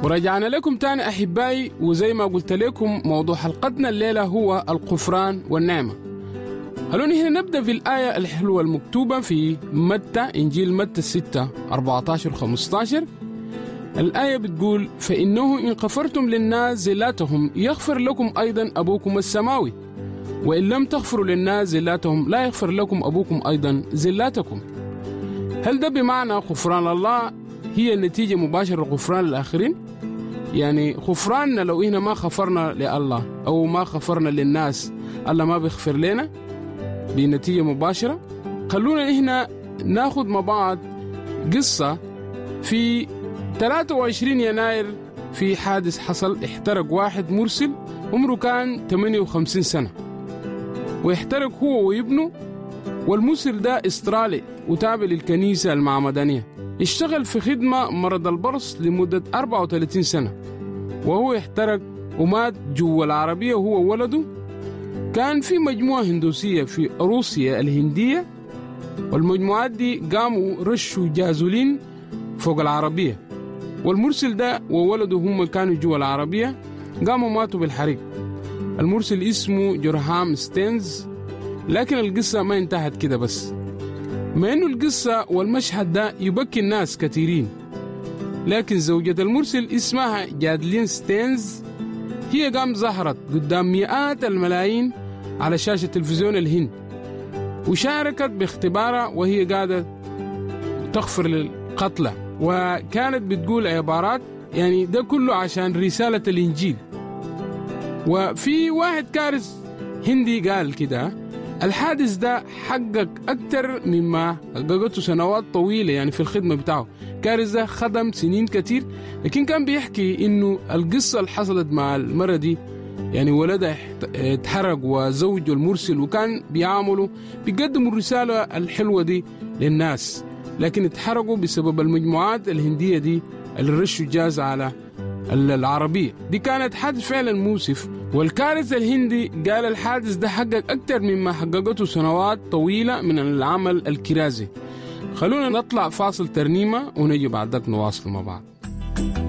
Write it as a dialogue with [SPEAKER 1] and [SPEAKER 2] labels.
[SPEAKER 1] ورجعنا لكم تاني أحبائي وزي ما قلت لكم موضوع حلقتنا الليلة هو الغفران والنعمة خلونا هنا نبدأ في الآية الحلوة المكتوبة في متى إنجيل متى 6 14 15 الآية بتقول فإنه إن غفرتم للناس زلاتهم يغفر لكم أيضا أبوكم السماوي وإن لم تغفروا للناس زلاتهم لا يغفر لكم أبوكم أيضا زلاتكم هل ده بمعنى غفران الله هي النتيجة مباشرة لغفران الآخرين؟ يعني غفراننا لو إحنا ما غفرنا لله أو ما غفرنا للناس الله ما بيغفر لنا بنتيجة مباشرة خلونا إحنا ناخد مع بعض قصة في 23 يناير في حادث حصل احترق واحد مرسل عمره كان 58 سنة واحترق هو وابنه والمرسل ده استرالي وتابع للكنيسة المعمدانية اشتغل في خدمة مرض البرص لمدة 34 سنة وهو احترق ومات جوا العربية هو وولده كان في مجموعة هندوسية في روسيا الهندية والمجموعات دي قاموا رشوا جازولين فوق العربية والمرسل ده وولده هم كانوا جوا العربية قاموا ماتوا بالحريق المرسل اسمه جرهام ستينز لكن القصة ما انتهت كده بس مع انه القصة والمشهد ده يبكي الناس كثيرين لكن زوجة المرسل اسمها جادلين ستينز هي قام ظهرت قدام مئات الملايين على شاشة تلفزيون الهند وشاركت باختبارها وهي قاعدة تغفر للقتلى وكانت بتقول عبارات يعني ده كله عشان رسالة الإنجيل وفي واحد كارث هندي قال كده الحادث ده حقق أكتر مما حققته سنوات طويلة يعني في الخدمة بتاعه كارث ده خدم سنين كتير لكن كان بيحكي إنه القصة اللي حصلت مع المرة دي يعني ولدها اتحرق وزوجه المرسل وكان بيعاملوا بيقدموا الرسالة الحلوة دي للناس لكن اتحرقوا بسبب المجموعات الهندية دي اللي رشوا الجاز على العربية دي كانت حادث فعلا مؤسف والكارث الهندي قال الحادث ده حقق أكثر مما حققته سنوات طويلة من العمل الكرازي خلونا نطلع فاصل ترنيمة ونجي بعدك نواصل مع بعض